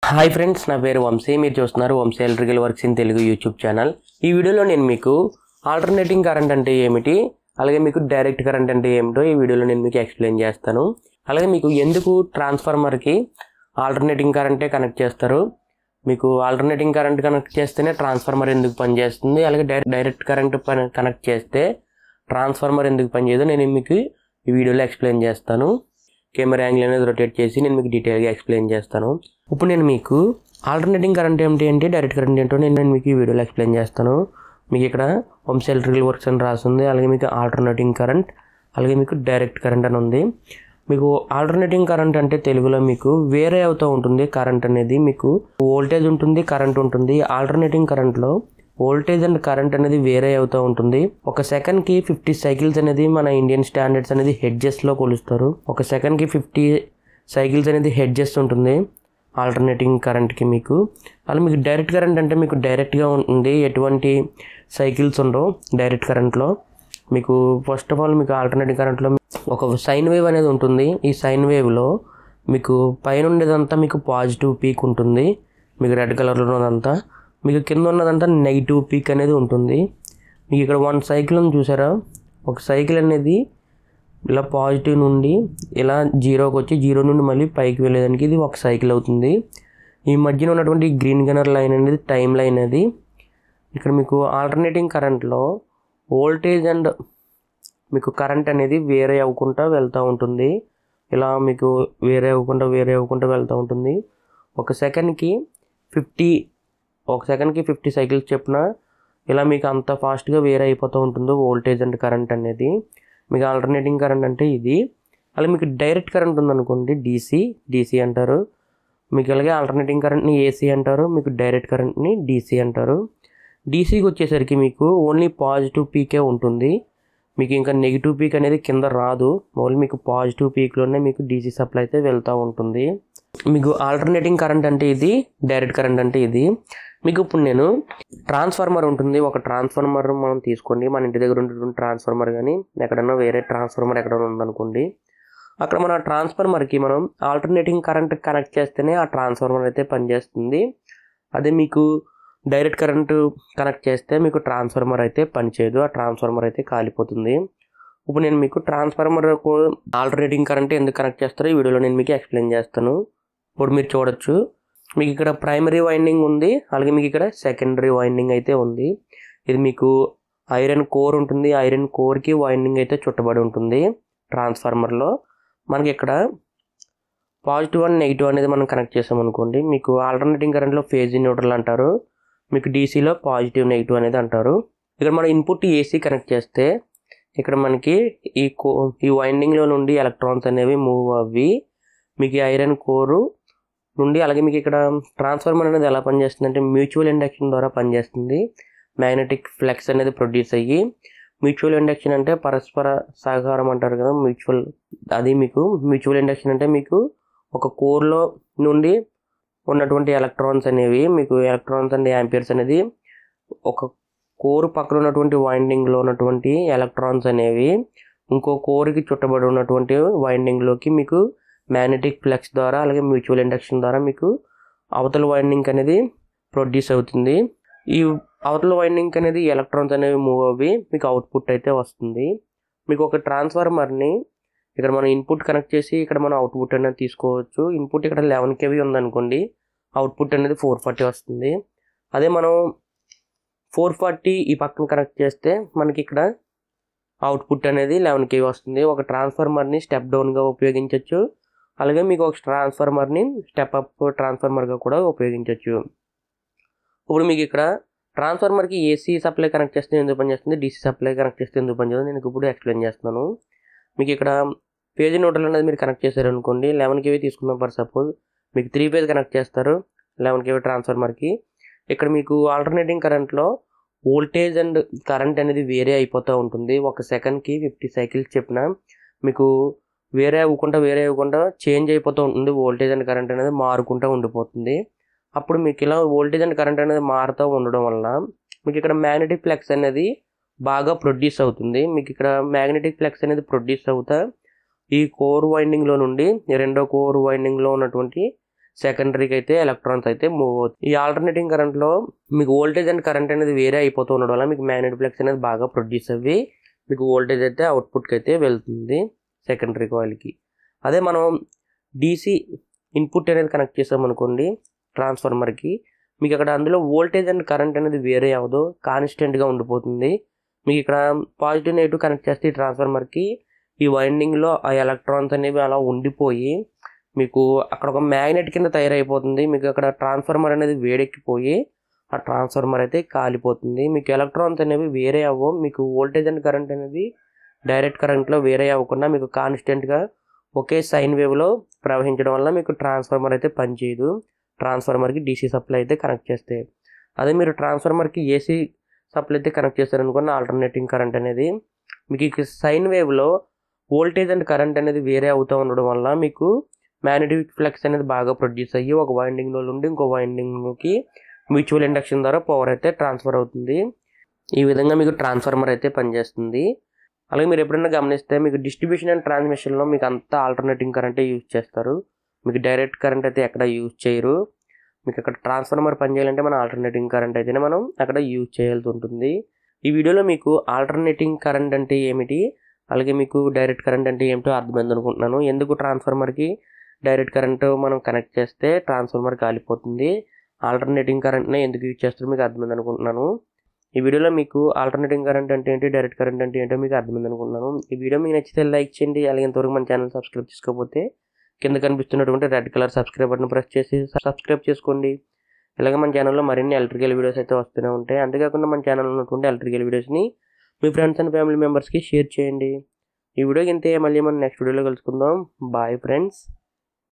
hi friends నా పేరు వంశీ మీరు చూస్తున్నారు Vamshi electrical works in Telugu YouTube channel ఈ వీడియోలో నేను మీకు ఆల్టర్నేటింగ్ కరెంట్ అంటే ఏమిటి అలాగే మీకు డైరెక్ట్ కరెంట్ అంటే ఏమిటో ఈ వీడియోలో నేను మీకు ఎక్స్ప్లెయిన్ చేస్తాను అలాగే మీకు ఎందుకు ట్రాన్స్ఫార్మర్కి ఆల్టర్నేటింగ్ కరెంటే కనెక్ట్ చేస్తారు మీకు ఆల్టర్నేటింగ్ కరెంట్ కనెక్ట్ చేస్తేనే ట్రాన్స్ఫార్మర్ ఎందుకు పనిచేస్తుంది అలాగే డై డైరెక్ట్ కరెంట్ పని కనెక్ట్ చేస్తే ట్రాన్స్ఫార్మర్ ఎందుకు పనిచేయదో నేను మీకు ఈ వీడియోలో ఎక్స్ప్లెయిన్ చేస్తాను కెమెరా యాంగిల్ అనేది రొటేట్ చేసి నేను మీకు డీటెయిల్గా ఎక్స్ప్లెయిన్ చేస్తాను ఇప్పుడు నేను మీకు ఆల్టర్నేటింగ్ కరెంట్ ఏమిటి అంటే డైరెక్ట్ కరెంట్ ఏంటో నేను నేను మీకు ఈ వీడియోలో ఎక్స్ప్లెయిన్ చేస్తాను మీకు ఇక్కడ హోమ్స్ ఎలక్ట్రికల్ వర్క్స్ అని రాస్తుంది అలాగే మీకు ఆల్టర్నేటింగ్ కరెంట్ అలాగే మీకు డైరెక్ట్ కరెంట్ అని ఉంది మీకు ఆల్టర్నేటింగ్ కరెంట్ అంటే తెలుగులో మీకు వేరే అవుతూ ఉంటుంది కరెంట్ అనేది మీకు వోల్టేజ్ ఉంటుంది కరెంట్ ఉంటుంది ఆల్టర్నేటింగ్ కరెంట్లో వోల్టేజ్ అండ్ కరెంట్ అనేది వేరే అవుతూ ఉంటుంది ఒక సెకండ్కి ఫిఫ్టీ సైకిల్స్ అనేది మన ఇండియన్ స్టాండర్డ్స్ అనేది హెడ్జెస్లో కొలుస్తారు ఒక సెకండ్కి ఫిఫ్టీ సైకిల్స్ అనేది హెడ్జెస్ ఉంటుంది ఆల్టర్నేటింగ్ కరెంట్కి మీకు అలా మీకు డైరెక్ట్ కరెంట్ అంటే మీకు డైరెక్ట్గా ఉంటుంది ఎటువంటి సైకిల్స్ ఉండవు డైరెక్ట్ కరెంట్లో మీకు ఫస్ట్ ఆఫ్ ఆల్ మీకు ఆల్టర్నేటివ్ కరెంట్లో ఒక సైన్ వేవ్ అనేది ఉంటుంది ఈ సైన్ వేవ్లో మీకు పైన ఉండేదంతా మీకు పాజిటివ్ పీక్ ఉంటుంది మీకు రెడ్ కలర్లో ఉన్నదంతా మీకు కింద ఉన్నదంతా నెగిటివ్ పీక్ అనేది ఉంటుంది మీకు ఇక్కడ వన్ సైకిల్ ఉంది చూసారా ఒక సైకిల్ అనేది ఇలా పాజిటివ్ నుండి ఇలా జీరోకి వచ్చి జీరో నుండి మళ్ళీ పైకి వెళ్ళేదానికి ఇది ఒక సైకిల్ అవుతుంది ఈ మధ్యన ఉన్నటువంటి గ్రీన్ కలర్ లైన్ అనేది టైం లైన్ అది ఇక్కడ మీకు ఆల్టర్నేటింగ్ కరెంట్లో వోల్టేజ్ అండ్ మీకు కరెంట్ అనేది వేరే అవ్వకుండా వెళ్తూ ఉంటుంది ఇలా మీకు వేరే అవ్వకుండా వేరే అవ్వకుండా వెళ్తూ ఉంటుంది ఒక సెకండ్కి ఫిఫ్టీ ఒక సెకండ్కి ఫిఫ్టీ సైకిల్స్ చెప్పిన ఇలా మీకు అంత ఫాస్ట్గా వేరే అయిపోతూ ఉంటుంది వోల్టేజ్ అండ్ కరెంట్ అనేది మీకు ఆల్టర్నేటింగ్ కరెంట్ అంటే ఇది అలా మీకు డైరెక్ట్ కరెంట్ ఉందనుకోండి డీసీ డీసీ అంటారు మీకు అలాగే ఆల్టర్నేటింగ్ కరెంట్ని ఏసీ అంటారు మీకు డైరెక్ట్ కరెంట్ని డీసీ అంటారు డీసీకి వచ్చేసరికి మీకు ఓన్లీ పాజిటివ్ పీకే ఉంటుంది మీకు ఇంకా నెగిటివ్ పీక్ అనేది కింద రాదు ఓన్లీ మీకు పాజిటివ్ పీక్లోనే మీకు డీసీ సప్లై అయితే వెళ్తూ ఉంటుంది మీకు ఆల్టర్నేటింగ్ కరెంట్ అంటే ఇది డైరెక్ట్ కరెంట్ అంటే ఇది మీకు ఇప్పుడు నేను ట్రాన్స్ఫార్మర్ ఉంటుంది ఒక ట్రాన్స్ఫార్మర్ మనం తీసుకోండి మన ఇంటి దగ్గర ఉండేటువంటి ట్రాన్స్ఫార్మర్ కానీ ఎక్కడన్నా వేరే ట్రాన్స్ఫార్మర్ ఎక్కడైనా ఉందనుకోండి అక్కడ మన ట్రాన్స్ఫార్మర్కి మనం ఆల్టర్నేటింగ్ కరెంట్ కనెక్ట్ చేస్తేనే ఆ ట్రాన్స్ఫార్మర్ అయితే పనిచేస్తుంది అదే మీకు డైరెక్ట్ కరెంటు కనెక్ట్ చేస్తే మీకు ట్రాన్స్ఫార్మర్ అయితే పనిచేయదు ఆ ట్రాన్స్ఫార్మర్ అయితే కాలిపోతుంది ఇప్పుడు నేను మీకు ట్రాన్స్ఫార్మర్ ఆల్టర్నేటింగ్ కరెంట్ ఎందుకు కనెక్ట్ చేస్తారో ఈ వీడియోలో నేను మీకు ఎక్స్ప్లెయిన్ చేస్తాను ఇప్పుడు మీరు చూడొచ్చు మీకు ఇక్కడ ప్రైమరీ వైండింగ్ ఉంది అలాగే మీకు ఇక్కడ సెకండరీ వైండింగ్ అయితే ఉంది ఇది మీకు ఐరన్ కోర్ ఉంటుంది ఐరన్ కోర్కి వైండింగ్ అయితే చుట్టబడి ఉంటుంది ట్రాన్స్ఫార్మర్లో మనకి ఇక్కడ పాజిటివ్ అండ్ నెగిటివ్ అనేది మనం కనెక్ట్ చేసామనుకోండి మీకు ఆల్టర్నేటింగ్ కరెంట్లో ఫేజ్ న్యూట్రల్ అంటారు మీకు డీసీలో పాజిటివ్ నెగిటివ్ అనేది అంటారు ఇక్కడ మనం ఇన్పుట్ ఏసీ కనెక్ట్ చేస్తే ఇక్కడ మనకి ఈ కో ఈ వైండింగ్లో నుండి ఎలక్ట్రాన్స్ అనేవి మూవ్ అవ్వి మీకు ఈ ఐరన్ కోరు నుండి అలాగే మీకు ఇక్కడ ట్రాన్స్ఫార్మర్ అనేది ఎలా పనిచేస్తుంది అంటే మ్యూచువల్ ఇండక్షన్ ద్వారా పనిచేస్తుంది మ్యాగ్నెటిక్ ఫ్లెక్స్ అనేది ప్రొడ్యూస్ అయ్యి మ్యూచువల్ ఇండక్షన్ అంటే పరస్పర సహకారం అంటారు కదా మ్యూచువల్ అది మీకు మ్యూచువల్ ఇండక్షన్ అంటే మీకు ఒక కోర్లో నుండి ఉన్నటువంటి ఎలక్ట్రాన్స్ అనేవి మీకు ఎలక్ట్రాన్స్ అండ్ యాంపియర్స్ అనేది ఒక కోర్ పక్కన ఉన్నటువంటి వైండింగ్లో ఉన్నటువంటి ఎలక్ట్రాన్స్ అనేవి ఇంకో కోర్కి చుట్టబడి ఉన్నటువంటి వైండింగ్లోకి మీకు మ్యాగ్నెటిక్ ఫ్లెక్స్ ద్వారా అలాగే మ్యూచువల్ ఇండక్షన్ ద్వారా మీకు అవతల వైండింగ్ అనేది ప్రొడ్యూస్ అవుతుంది ఈ అవతల వైండింగ్ అనేది ఎలక్ట్రాన్స్ అనేవి మూవ్ అవ్వి మీకు అవుట్పుట్ అయితే వస్తుంది మీకు ఒక ట్రాన్స్ఫార్మర్ని ఇక్కడ మనం ఇన్పుట్ కనెక్ట్ చేసి ఇక్కడ మనం అవుట్పుట్ అనేది తీసుకోవచ్చు ఇన్పుట్ ఇక్కడ లెవెన్ కేవీ ఉందనుకోండి అవుట్పుట్ అనేది ఫోర్ ఫార్టీ వస్తుంది అదే మనం ఫోర్ ఫార్టీ ఈ పక్కన కనెక్ట్ చేస్తే మనకి ఇక్కడ అవుట్పుట్ అనేది లెవెన్ కేవీ వస్తుంది ఒక ట్రాన్స్ఫార్మర్ని స్టెప్ డౌన్గా ఉపయోగించవచ్చు అలాగే మీకు ఒక ట్రాన్స్ఫార్మర్ని స్టెప్ అప్ ట్రాన్స్ఫార్మర్గా కూడా ఉపయోగించవచ్చు ఇప్పుడు మీకు ఇక్కడ ట్రాన్స్ఫార్మర్కి ఏసీ సప్లై కనెక్ట్ చేస్తే ఎందుకు పనిచేస్తుంది డీసీ సప్లై కనెక్ట్ చేస్తే ఎందుకు పనిచేస్తుంది నేను ఇప్పుడు ఎక్స్ప్లెయిన్ చేస్తున్నాను మీకు ఇక్కడ పేజ్ నోటల్ అనేది మీరు కనెక్ట్ చేశారు అనుకోండి లెవెన్ కేవీ తీసుకుందాం ఫర్ సపోజ్ మీకు త్రీ పేజ్ కనెక్ట్ చేస్తారు లెవెన్ కేవీ ట్రాన్స్ఫార్మర్కి ఇక్కడ మీకు ఆల్టర్నేటింగ్ కరెంట్లో వోల్టేజ్ అండ్ కరెంట్ అనేది వేరే అయిపోతూ ఉంటుంది ఒక సెకండ్కి ఫిఫ్టీ సైకిల్స్ చెప్పిన మీకు వేరే అవ్వకుండా వేరే అవ్వకుండా చేంజ్ అయిపోతూ ఉంటుంది వోల్టేజ్ అండ్ కరెంట్ అనేది మారుకుంటూ ఉండిపోతుంది అప్పుడు మీకు ఇలా వోల్టేజ్ అండ్ కరెంట్ అనేది మారుతూ ఉండడం వల్ల మీకు ఇక్కడ మ్యాగ్నెటిక్ ఫ్లెక్స్ అనేది బాగా ప్రొడ్యూస్ అవుతుంది మీకు ఇక్కడ మ్యాగ్నెటిక్ ఫ్లెక్స్ అనేది ప్రొడ్యూస్ అవుతా ఈ కోర్ వైండింగ్లో నుండి రెండో కోర్ వైండింగ్లో ఉన్నటువంటి సెకండరీకి అయితే ఎలక్ట్రాన్స్ అయితే మూవ్ అవుతుంది ఈ ఆల్టర్నేటింగ్ కరెంట్లో మీకు వోల్టేజ్ అండ్ కరెంట్ అనేది వేరే అయిపోతూ ఉండడం వల్ల మీకు మ్యాగ్నెటిక్ ఫ్లక్స్ అనేది బాగా ప్రొడ్యూస్ అవ్వి మీకు వోల్టేజ్ అయితే అవుట్పుట్కి అయితే వెళ్తుంది సెకండరీ కాయిల్కి అదే మనం డీసీ ఇన్పుట్ అనేది కనెక్ట్ చేసామనుకోండి ట్రాన్స్ఫార్మర్కి మీకు అక్కడ అందులో వోల్టేజ్ అండ్ కరెంట్ అనేది వేరే అవ్వదు కాన్స్టెంట్గా ఉండిపోతుంది మీకు ఇక్కడ పాజిటివ్ నెగిటివ్ కనెక్ట్ చేస్తే ఈ ట్రాన్స్ఫార్మర్కి ఈ వైండింగ్లో ఆ ఎలక్ట్రాన్స్ అనేవి అలా ఉండిపోయి మీకు అక్కడ ఒక మ్యాగ్నెట్ కింద తయారైపోతుంది మీకు అక్కడ ట్రాన్స్ఫార్మర్ అనేది వేడెక్కిపోయి ఆ ట్రాన్స్ఫార్మర్ అయితే కాలిపోతుంది మీకు ఎలక్ట్రాన్స్ అనేవి వేరే అవ్వవు మీకు వోల్టేజ్ అండ్ కరెంట్ అనేది డైరెక్ట్ కరెంట్లో వేరే అవ్వకుండా మీకు కాన్స్టెంట్గా ఒకే సైన్ వేవ్లో ప్రవహించడం వల్ల మీకు ట్రాన్స్ఫార్మర్ అయితే పనిచేయదు ట్రాన్స్ఫార్మర్కి డీసీ సప్లై అయితే కనెక్ట్ చేస్తే అదే మీరు ట్రాన్స్ఫార్మర్కి ఏసీ సప్లై అయితే కనెక్ట్ చేస్తారనుకున్న ఆల్టర్నేటింగ్ కరెంట్ అనేది మీకు ఈ సైన్ వేవ్లో వోల్టేజ్ అండ్ కరెంట్ అనేది వేరే అవుతూ ఉండడం వల్ల మీకు మ్యాగ్నెటిక్ ఫ్లక్స్ అనేది బాగా ప్రొడ్యూస్ అయ్యి ఒక వైండింగ్లో నుండి ఇంకో వైండింగ్కి మ్యూచువల్ ఇండక్షన్ ద్వారా పవర్ అయితే ట్రాన్స్ఫర్ అవుతుంది ఈ విధంగా మీకు ట్రాన్స్ఫార్మర్ అయితే పనిచేస్తుంది అలాగే మీరు ఎప్పుడైనా గమనిస్తే మీకు డిస్ట్రిబ్యూషన్ అండ్ ట్రాన్స్మిషన్లో మీకు అంతా ఆల్టర్నేటింగ్ కరెంటే యూజ్ చేస్తారు మీకు డైరెక్ట్ కరెంట్ అయితే ఎక్కడ యూజ్ చేయరు మీకు అక్కడ ట్రాన్స్ఫార్మర్ పనిచేయాలంటే మన ఆల్టర్నేటింగ్ కరెంట్ అయితేనే మనం అక్కడ యూజ్ చేయాల్సి ఉంటుంది ఈ వీడియోలో మీకు ఆల్టర్నేటింగ్ కరెంట్ అంటే ఏమిటి అలాగే మీకు డైరెక్ట్ కరెంట్ అంటే ఏమిటో అర్థమైంది అనుకుంటున్నాను ఎందుకు ట్రాన్స్ఫార్మర్కి డైరెక్ట్ కరెంట్ మనం కనెక్ట్ చేస్తే ట్రాన్స్ఫార్మర్ కాలిపోతుంది ఆల్టర్నేటింగ్ కరెంట్నే ఎందుకు యూజ్ చేస్తారో మీకు అర్థమైంది అనుకుంటున్నాను ఈ వీడియోలో మీకు ఆల్టర్నేటింగ్ కరెంట్ అంటే ఏంటి డైరెక్ట్ కరెంట్ అంటే ఏంటో మీకు అర్థమైంది అనుకుంటున్నాను ఈ వీడియో మీకు నచ్చితే లైక్ చేయండి అలాగే ఇంతవరకు మన ఛానల్ సబ్స్క్రైబ్ చేసుకోకపోతే కింద కనిపిస్తున్నటువంటి red colour subscribe button press చేసి సబ్స్క్రైబ్ చేసుకోండి ఇలాగే మన ఛానల్లో మరిన్ని ఎలక్ట్రికల్ వీడియోస్ అయితే వస్తూనే ఉంటాయి అంతేకాకుండా మన ఛానల్లో ఉన్నటువంటి ఎలక్ట్రికల్ వీడియోస్ని మీ ఫ్రెండ్స్ అండ్ ఫ్యామిలీ మెంబర్స్కి షేర్ చేయండి ఈ వీడియోకి ఇంతే మళ్ళీ మనం నెక్స్ట్ వీడియోలో కలుసుకుందాం బాయ్ ఫ్రెండ్స్